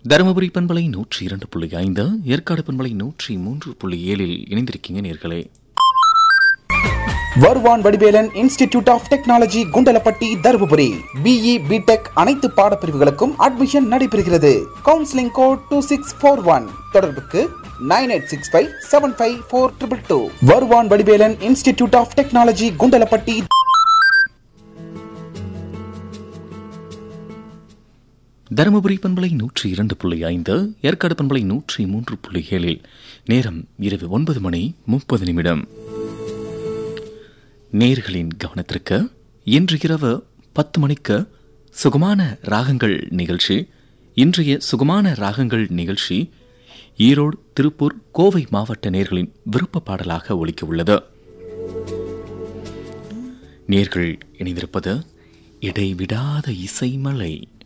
தருமபுரி பண்பலை நூற்றி இரண்டு புள்ளி ஐந்து ஏற்காடு பண்பலை நூற்றி மூன்று புள்ளி ஏழில் இணைந்திருக்கீங்க நேர்களே Varuvan Vadivelan institute of technology Kundalapatti Dharmapuri BE BTech அனைத்து பாடப்பிரிவுகளுக்கும் அட்மிஷன் நடைபெறுகிறது counselling code two six four one தொடர்புக்கு nine eight six five seven five four triple two Varuvan Vadivelan institute of technology Kundalapatti Dharmapuri பண்பலை நூற்றி இரண்டு புள்ளி ஐந்து ஏற்காடு பண்பலை நூற்றி மூன்று புள்ளி ஏழில் நேரம் இரவு ஒன்பது மணி முப்பது நிமிடம் நேர்களின் கவனத்திற்கு இன்று இரவு பத்து மணிக்கு சுகமான ராகங்கள் நிகழ்ச்சி இன்றைய சுகமான ராகங்கள் நிகழ்ச்சி ஈரோடு திருப்பூர் கோவை மாவட்ட நேர்களின் விருப்ப பாடலாக ஒலிக்க உள்ளது நேர்கள் இணைந்திருப்பது இடைவிடாத இசைமலை